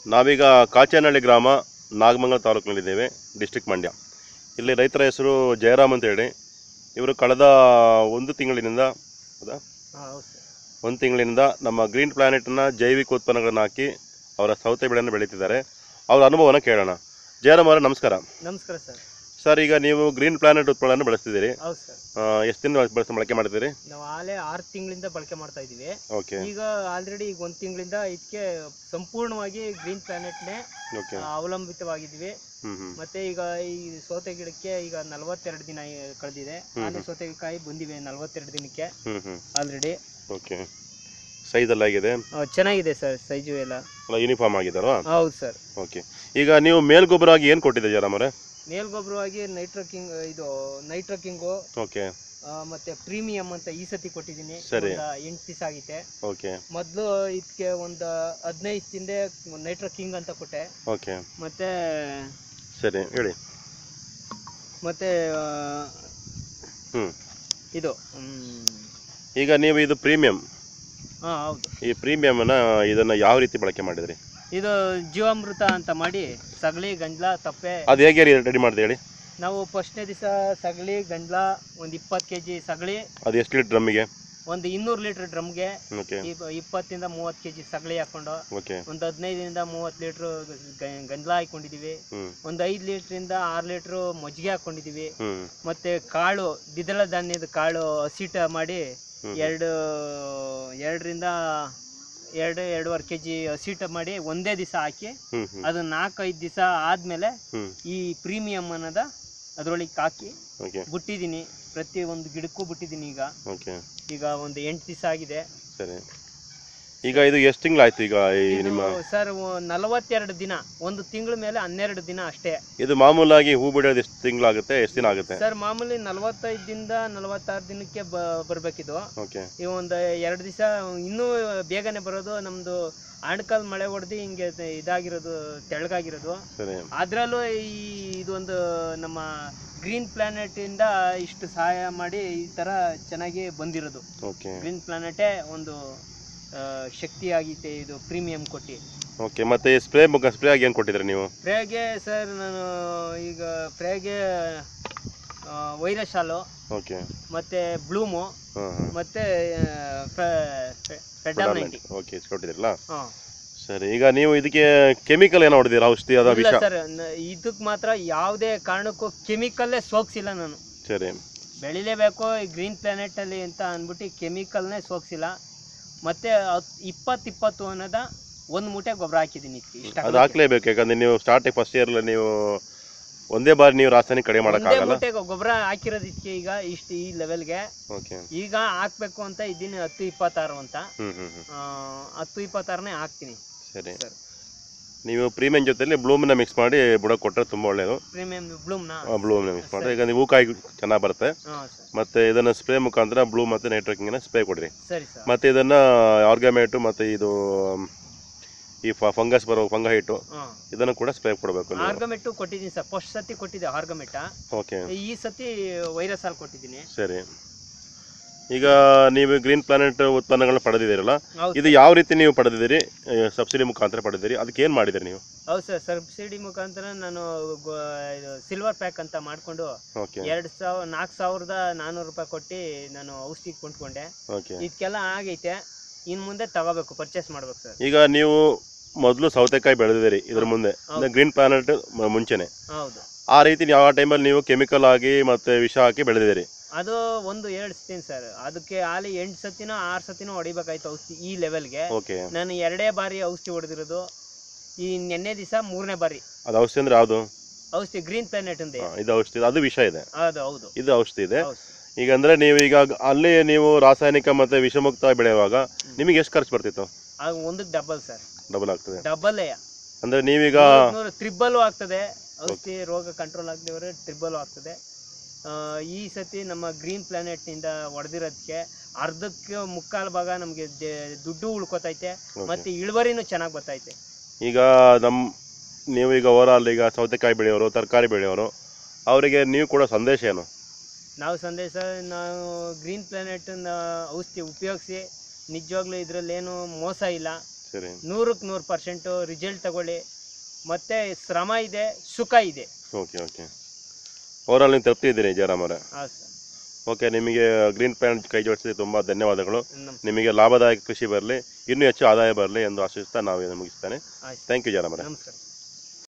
ನಾವೀಗ ಕಾಚೇನಹಳ್ಳಿ ಗ್ರಾಮ ನಾಗಮಂಗಲ ತಾಲೂಕಿನಲ್ಲಿದ್ದೇವೆ ಡಿಸ್ಟಿಕ್ ಮಂಡ್ಯ ಇಲ್ಲಿ ರೈತರ ಹೆಸರು ಜಯರಾಮ್ ಅಂತ ಹೇಳಿ ಇವರು ಕಳೆದ ಒಂದು ತಿಂಗಳಿನಿಂದ ಹೌದಾ ಹೌದು ಸರ್ ಒಂದು ತಿಂಗಳಿನಿಂದ ನಮ್ಮ ಗ್ರೀನ್ ಪ್ಲಾನೆಟ್ನ ಜೈವಿಕ ಉತ್ಪನ್ನಗಳನ್ನು ಹಾಕಿ ಅವರ ಸೌತೆ ಬೆಳೆಯನ್ನು ಬೆಳೀತಿದ್ದಾರೆ ಅವರ ಅನುಭವನ ಕೇಳೋಣ ಜಯರಾಮ್ ಅವರೇ ನಮಸ್ಕಾರ ನಮಸ್ಕಾರ ಸರ್ ಸರ್ ಈಗ ನೀವು ಗ್ರೀನ್ ಪ್ಲಾನೆಟ್ ಉತ್ಪನ್ನವನ್ನು ಬೆಳೆಸ್ತಿದ್ದೀರಿ ಹೌದು ಸರ್ ಎಷ್ಟು ದಿನ ಬಳಸಿ ಬಳಕೆ ಮಾಡ್ತಿದ್ದೀರಿ ನಾವು ಆಲೇ ಆರು ತಿಂಗಳಿಂದ ಬಳಕೆ ಮಾಡ್ತಾ ಇದ್ದೀವಿ ಓಕೆ ಈಗ ಆಲ್ರೆಡಿ ಈಗ ಒಂದು ತಿಂಗಳಿಂದ ಇದಕ್ಕೆ ಸಂಪೂರ್ಣವಾಗಿ ಗ್ರೀನ್ ಪ್ಲಾನೆಟ್ನೇ ಓಕೆ ಅವಲಂಬಿತವಾಗಿದ್ವಿ ಹ್ಞೂ ಹ್ಞೂ ಮತ್ತೆ ಈಗ ಈ ಸೌತೆ ಗಿಡಕ್ಕೆ ಈಗ ನಲವತ್ತೆರಡು ದಿನ ಈ- ಕಳೆದಿದೆ ಆನೆ ಸೌತೆಕಾಯಿ ಬಂದಿವೆ ನಲವತ್ತೆರಡು ದಿನಕ್ಕೆ ಹ್ಞೂ ಹ್ಞೂ ಆಲ್ರೆಡಿ ಓಕೆ ಸೈಜಲ್ಲಿ ಆಗಿದೆ ಚೆನ್ನಾಗಿದೆ ಸರ್ ಸೈಜು ಎಲ್ಲ ಅಲ್ಲ ಯೂನಿಫಾರ್ಮ್ ಆಗಿದ್ದಾರೋ ಹೌದು ಸರ್ ಓಕೆ ಈಗ ನೀವು ಮೇಲ್ಗೊಬ್ಬರ ಆಗಿ ಏನು ಕೊಟ್ಟಿದ್ದೆ ಜಯರಾಮ್ ಅವರೇ ಮೇಲ್ಗೊಬ್ಬರವಾಗಿ ನೈಟ್ರಕಿಂಗ್ ಇದು ನೈಟ್ರಕಿಂಗು ಓಕೆ ಮತ್ತೆ ಪ್ರೀಮಿಯಂ ಅಂತ ಈ ಸತಿ ಕೊಟ್ಟಿದ್ದೀನಿ ಸರಿ. ಒಂದು ಎಂಟು ದಿವಸ ಆಗೈತೆ ಓಕೆ ಮೊದಲು ಇದಕ್ಕೆ ಒಂದು ಹದಿನೈದು ಹಿಂದೆ ನೈಟ್ರ ಕಿಂಗ್ ಅಂತ ಕೊಟ್ಟೆ ಓಕೆ ಮತ್ತೆ ಸರಿ ಹೇಳಿ ಮತ್ತೆ ಆ, ಹ್ಞೂ ಇದು ಹ್ಮ್, ಈಗ ನೀವು ಇದು ಪ್ರೀಮಿಯಂ ಹಾ ಹೌದು ಈ ಪ್ರೀಮಿಯಮನ್ನು ಇದನ್ನು ಯಾವ ರೀತಿ ಬಳಕೆ ಮಾಡಿದ್ರಿ ಇದು ಜೀವಾಮೃತ ಅಂತ ಮಾಡಿ ಸಗಳಿ ಗಂಜಲ ತಪ್ಪೆ ಅದು ಹೇಗೆ ರೆಡಿ ಮಾಡಿದೆ ಹೇಳಿ ನಾವು ಫಸ್ಟ್ನೇ ದಿವಸ ಸಗಳಿ ಗಂಜಲ ಒಂದು ಇಪ್ಪತ್ತು ಕೆ ಜಿ ಸಗಳಿ ಅದು ಎಷ್ಟು ಲೀಟ್ರ್ ಡ್ರಮ್ಮಿಗೆ ಒಂದು ಇನ್ನೂರು ಲೀಟ್ರ್ ಡ್ರಮ್ಗೆ ಓಕೆ ಇಪ್ಪತ್ತಿಂದ ಮೂವತ್ತು ಕೆ ಜಿ ಸಗಳಿ ಹಾಕೊಂಡು ಓಕೆ ಒಂದು ಹದಿನೈದರಿಂದ ಮೂವತ್ತು ಲೀಟ್ರ್ ಗಂಜಲ ಹಾಕೊಂಡಿದ್ದೀವಿ ಹ್ಞೂ ಒಂದು ಐದು ಲೀಟ್ರಿಂದ ಆರು ಲೀಟ್ರು ಮಜ್ಜಿಗೆ ಹಾಕೊಂಡಿದ್ದೀವಿ ಹ್ಞೂ ಮತ್ತೆ ಕಾಳು ದ್ವಿದಳ ಧಾನ್ಯದ ಕಾಳು ಹಸಿಟ ಮಾಡಿ ಹ್ಮ್. ಎರಡು ಎರಡರಿಂದ ಎರಡು ಎರಡೂವರೆ ಕೆ ಜಿ ಹಸಿಟ ಮಾಡಿ ಒಂದೇ ದಿವಸ ಹಾಕಿ ಹ್ಞೂ ಹ್ಞೂ ಅದು ನಾಲ್ಕೈದು ದಿವಸ ಆದಮೇಲೆ ಹ್ಞೂ ಈ ಪ್ರೀಮಿಯಂ ಅನ್ನೋದ ಅದರೊಳಗೆ ಹಾಕಿ ಓಕೆ ಬಿಟ್ಟಿದ್ದೀನಿ ಪ್ರತಿ ಒಂದು ಗಿಡಕ್ಕೂ ಬಿಟ್ಟಿದ್ದೀನಿ ಈಗ ಓಕೆ ಈಗ ಒಂದು ಎಂಟು ದಿವಸ ಆಗಿದೆ ಸರಿ ಈಗ ಇದು ಎಷ್ಟು ತಿಂಗಳಾಯ್ತು ಈಗ ಈ ಇದು ನಿಮ್ಮ ಸರ್ ನಲವತ್ತೆರಡು ದಿನ ಒಂದು ತಿಂಗಳ ಮೇಲೆ ಹನ್ನೆರಡು ದಿನ ಅಷ್ಟೇ ಇದು ಮಾಮೂಲಾಗಿ ಹೂ ಬಿಡೋದು ಎಷ್ಟು ತಿಂಗಳಾಗುತ್ತೆ ಎಷ್ಟು ದಿನ ಆಗುತ್ತೆ ಸರ್ ಮಾಮೂಲಿ ನಲವತ್ತೈದು ದಿನದ ನಲವತ್ತಾರು ದಿನಕ್ಕೆ ಬ ಬರಬೇಕಿದು ಓಕೆ ಈ ಒಂದು ಎರಡು ದಿವಸ ಇನ್ನೂ ಬೇಗನೆ ಬರೋದು ನಮ್ಮದು ಆಣಕಾಲ್ ಮಳೆ ಹೊಡೆದು ಹಿಂಗೆ ತ- ಇದಾಗಿರೋದು ತೆಳ್ಳಗಾಗಿರೋದು ಸರಿ ಅದರಲ್ಲೂ ಈ ಇದೊಂದು ನಮ್ಮ ಗ್ರೀನ್ ಪ್ಲಾನೆಟಿಂದ ಇಷ್ಟು ಸಹಾಯ ಮಾಡಿ ಈ ಥರ ಚೆನ್ನಾಗಿ ಬಂದಿರೋದು ಓಕೆ ಗ್ರೀನ್ ಪ್ಲಾನೆಟೇ ಒಂದು ಆ, ಶಕ್ತಿಯಾಗೈತೆ ಇದು ಪ್ರೀಮಿಯಂ ಕೊಟ್ಟು ಓಕೆ ಮತ್ತೆ ಸ್ಪ್ರೇ ಮುಖ ಸ್ಪ್ರೇ ಆಗಿ ಏನು ಕೊಟ್ಟಿದ್ರಿ ನೀವು ಫ್ರೇಗೆ ಸರ್ ನಾನು ಈಗ ಫ್ರೇಗೆ ವೈರಸ್ ಶಾಲು ಓಕೆ ಮತ್ತು ಬ್ಲೂಮು ಹಾಂ ಹಾಂ ಮತ್ತು ಫೆಡರ್ ನೈಂಟಿ ಓಕೆ ಕೊಟ್ಟಿದ್ರಲ್ಲ ಹಾಂ ಸರಿ ಈಗ ನೀವು ಇದಕ್ಕೆ ಕೆಮಿಕಲ್ ಏನೋ ಹೊಡೆದಿರಾ ಔಷಧಿ ಅದ ಇಲ್ಲ ವಿಷ ಸರ್ ಇದಕ್ಕೆ ಮಾತ್ರ ಯಾವುದೇ ಕಾರಣಕ್ಕೂ ಕೆಮಿಕಲ್ಲೇ ಸೋಕ್ಸಿಲ್ಲ ನಾನು ಸರಿ ಬೆಳಿಲೇಬೇಕು ಈ ಗ್ರೀನ್ ಪ್ಲಾನೆಟಲ್ಲಿ ಅಂತ ಅಂದ್ಬಿಟ್ಟು ಕೆಮಿಕಲ್ನೇ ಸೋಕ್ಸಿಲ್ಲ ಮತ್ತು ಇಪ್ಪತ್ತು ಇಪ್ಪತ್ತು ಅನ್ನೋದ ಒಂದು ಮೂಟೆ ಗೊಬ್ಬರ ಹಾಕಿದ್ದೀನಿ ಇದಕ್ಕೆ ಇಷ್ಟ ಅದು ಹಾಕ್ಲೇಬೇಕು ಯಾಕಂದ್ರೆ ನೀವು ಸ್ಟಾರ್ಟಿಂಗ್ ಫಸ್ಟ್ ಇಯರ್ಲಿ ನೀವು ಒಂದೇ ಬಾರಿ ನೀವು ರಾಸಾಯನಿಕ ಕಡಿಮೆ ಒಂದೇ ಮಾಡೋಕ್ಕಾಗಲ್ಲ ಮೂಟೆ ಗೊಬ್ಬರ ಹಾಕಿರೋದಕ್ಕೆ ಈಗ ಇಷ್ಟು ಈ ಲೆವೆಲ್ಗೆ ಓಕೆ ಈಗ ಹಾಕ್ಬೇಕು ಅಂತ ಇದ್ದೀನಿ ಹತ್ತು ಇಪ್ಪತ್ತಾರು ಅಂತ ಹ್ಞೂ ಹ್ಞೂ ಹ್ಞೂ ಆ, ಹತ್ತು ಇಪ್ಪತ್ತಾರನೇ ಹಾಕ್ತೀನಿ ಸರಿ ಸರ್ ನೀವು ಪ್ರೀಮಿಯಂ ಜೊತೆಲಿ ಬ್ಲೂಮ್ನ ಮಿಕ್ಸ್ ಮಾಡಿ ಬುಡಕ್ಕೆ ಕೊಟ್ಟರೆ ತುಂಬ ಒಳ್ಳೆಯದು ಪ್ರೀಮಿಯಂ ಬ್ಲೂಮ್ನ ಬ್ಲೂಮ್ನ ಮಿಕ್ಸ್ ಮಾಡಿ ಈಗ ನೀವು ಹೂಕಾಯಿ ಚೆನ್ನಾಗಿ ಬರುತ್ತೆ ಹಾಂ ಸರ್ ಮತ್ತು ಇದನ್ನು ಸ್ಪ್ರೇ ಮುಖಾಂತರ ಬ್ಲೂ ಮತ್ತು ನೈಟ್ರೋಕಿಂಗನ್ನ ಸ್ಪ್ರೇ ಕೊಡಿರಿ ಸರಿ ಸರ್ ಮತ್ತು ಇದನ್ನು ಆರ್ಗ್ಯಾಮೇಟು ಮತ್ತು ಇದು ಈ ಫಂಗಸ್ ಬರೋ ಫಂಗಹೈಟು ಹಾಂ ಇದನ್ನು ಕೂಡ ಸ್ಪ್ರೇ ಕೊಡಬೇಕು ನೀವು ಆರ್ಗಮೆಟ್ಟು ಕೊಟ್ಟಿದ್ದೀನಿ ಸರ್ ಫಸ್ಟ್ ಸತಿ ಕೊಟ್ಟಿದ್ದೆ ಆರ್ಗಮೆಟ್ಟ ಓಕೆ ಈ ಸತಿ ವೈರಸ್ ಅಲ್ಲಿ ಕೊಟ್ಟಿದ್ದೀನಿ ಸರಿ ಈಗ ನೀವು ಗ್ರೀನ್ ಪ್ಲಾನೆಟ್ ಉತ್ಪನ್ನಗಳನ್ನ ಪಡೆದಿದ್ದೀರಲ್ಲ ಹೌದು ಇದು ಯಾವ ರೀತಿ ನೀವು ಪಡೆದಿದ್ದೀರಿ ಸಬ್ಸಿಡಿ ಮುಖಾಂತರ ಪಡೆದಿದ್ದೀರಿ ಅದಕ್ಕೆ ಏನು ಮಾಡಿದ್ದೀರಿ ನೀವು ಹೌದು ಸರ್ ಸಬ್ಸಿಡಿ ಮುಖಾಂತರ ನಾನು ಗೊ- ಇದು ಸಿಲ್ವರ್ ಪ್ಯಾಕ್ ಅಂತ ಮಾಡಿಕೊಂಡು ಓಕೆ ಎರಡು ಸಾವಿರ ನಾಲ್ಕು ಸಾವಿರದ ನಾನ್ನೂರು ರೂಪಾಯಿ ಕೊಟ್ಟು ನಾನು ಔಷಧಿ ಕೊಂಡ್ಕೊಂಡೆ ಓಕೆ ಇದಕ್ಕೆಲ್ಲ ಆಗೈತೆ ಇನ್ನು ಮುಂದೆ ತಗೋಬೇಕು ಪರ್ಚೇಸ್ ಮಾಡ್ಬೇಕು ಸರ್ ಈಗ ನೀವು ಮೊದಲು ಸೌತೆಕಾಯಿ ಬೆಳೆದಿದ್ದೀರಿ ಇದ್ರ ಮುಂದೆ ಹೌದು. ಗ್ರೀನ್ ಪ್ಲಾನೆಟ್ ಮುಂಚೆನೆ ಹೌದು ಆ ರೀತಿ ಯಾವ ಟೈಮಲ್ಲಿ ನೀವು ಕೆಮಿಕಲ್ ಆಗಿ ಮತ್ತೆ ವಿಷ ಹಾಕಿ ಬೆಳೆದಿದ್ದೀರಿ ಅದು ಒಂದು ಹೇಳ್ತೀನಿ ಸರ್ ಅದಕ್ಕೆ ಅಲ್ಲಿ ಎಂಟು ಸತಿನೋ ಆರು ಸತಿನೋ ಹೊಡಿಬೇಕಾಯ್ತು ಔಷಧಿ ಈ ಲೆವೆಲ್ಗೆ ಓಕೆ ನಾನು ಎರಡೇ ಬಾರಿ ಔಷಧಿ ಹೊಡೆದಿರೋದು ಈ ನೆನ್ನೆ ದಿವಸ ಮೂರನೇ ಬಾರಿ ಅದು ಔಷಧಿ ಅಂದ್ರೆ ಯಾವುದು ಔಷಧಿ ಗ್ರೀನ್ ಪ್ಲಾನೆಟ್ ಅಂದೆ ಹಾ, ಇದು ಔಷಧಿ ಅದು ವಿಷ ಇದೆ ಹೌದು ಹೌದು ಇದು ಔಷಧಿ ಇದೆ ಹೌದು ಈಗ ಅಂದ್ರೆ ನೀವು ಈಗ ಅಲ್ಲಿ ನೀವು ರಾಸಾಯನಿಕ ಮತ್ತೆ ವಿಷಮುಕ್ತ ಬೆಳೆಯುವಾಗ ನಿಮಗೆ ಎಷ್ಟು ಖರ್ಚು ಬರ್ತಿತ್ತು ಆಗ ಒಂದಕ್ಕೆ ಡಬಲ್ ಸರ್ ಡಬಲ್ ಆಗ್ತದೆ ಡಬಲ್ಲೇ ಅಂದ್ರೆ ನೀವೀಗ ತ್ರಿಬ್ಬಲು ಆಗ್ತದೆ ಔಷಧಿ ರೋಗ ಕಂಟ್ರೋಲ್ ಆಗದಿವರೆ ಟ್ರಿಬ್ಬಲು ಆಗ್ತದೆ ಆ, ಈ ಸತಿ ನಮ್ಮ ಗ್ರೀನ್ ಪ್ಲಾನೆಟ್ನಿಂದ ಹೊಡೆದಿರೋದಕ್ಕೆ ಅರ್ಧಕ್ಕೆ ಮುಕ್ಕಾಲು ಭಾಗ ನಮಗೆ ದುಡ್ಡು ಉಳ್ಕೊತೈತೆ ಮತ್ತೆ ಇಳುವರಿನೂ ಚೆನ್ನಾಗಿ ಬರ್ತೈತೆ ಈಗ ನಮ್ಮ ನೀವು ಈಗ ಓವರಾಲ್ ಈಗ ಸೌತೆಕಾಯಿ ಬೆಳೆಯೋರು ತರಕಾರಿ ಬೆಳೆಯೋರು ಅವರಿಗೆ ನೀವು ಕೊಡೋ ಸಂದೇಶ ಏನು ನಾವು ಸಂದೇಶ ನಾವು ಗ್ರೀನ್ ಪ್ಲಾನೆಟನ್ನ ಔಷಧಿ ಉಪಯೋಗಿಸಿ ನಿಜವಾಗ್ಲೂ ಇದರಲ್ಲೇನು ಮೋಸ ಇಲ್ಲ ಸರಿ ನೂರಕ್ಕೆ ನೂರು ಪರ್ಸೆಂಟು ರಿಸಲ್ಟ್ ತಗೊಳ್ಳಿ ಮತ್ತು ಶ್ರಮ ಇದೆ ಸುಖ ಇದೆ ಓಕೆ ಓಕೆ ಓವರಾಲ್ ನೀವು ತಪ್ಪಿದ್ದೀರಿ ಜಯರಾಮ್ ಅವರೇ ಹಾಂ ಸರ್ ಓಕೆ ನಿಮಗೆ ಗ್ರೀನ್ ಪ್ಲಾನೆಟ್ ಕೈ ಜೋಡಿಸಿ ತುಂಬ ಧನ್ಯವಾದಗಳು ನಮ್ಮ ನಿಮಗೆ ಲಾಭದಾಯಕ ಕೃಷಿ ಬರಲಿ ಇನ್ನೂ ಹೆಚ್ಚು ಆದಾಯ ಬರಲಿ ಎಂದು ಆಶಿಸ್ತಾ ನಾವು ಇದನ್ನು ಮುಗಿಸ್ತೇನೆ ಆಯ್ತು ಥ್ಯಾಂಕ್ ಯು ಜಯರಾಮ್ ಅವರೇ ನಮಸ್ಕಾರ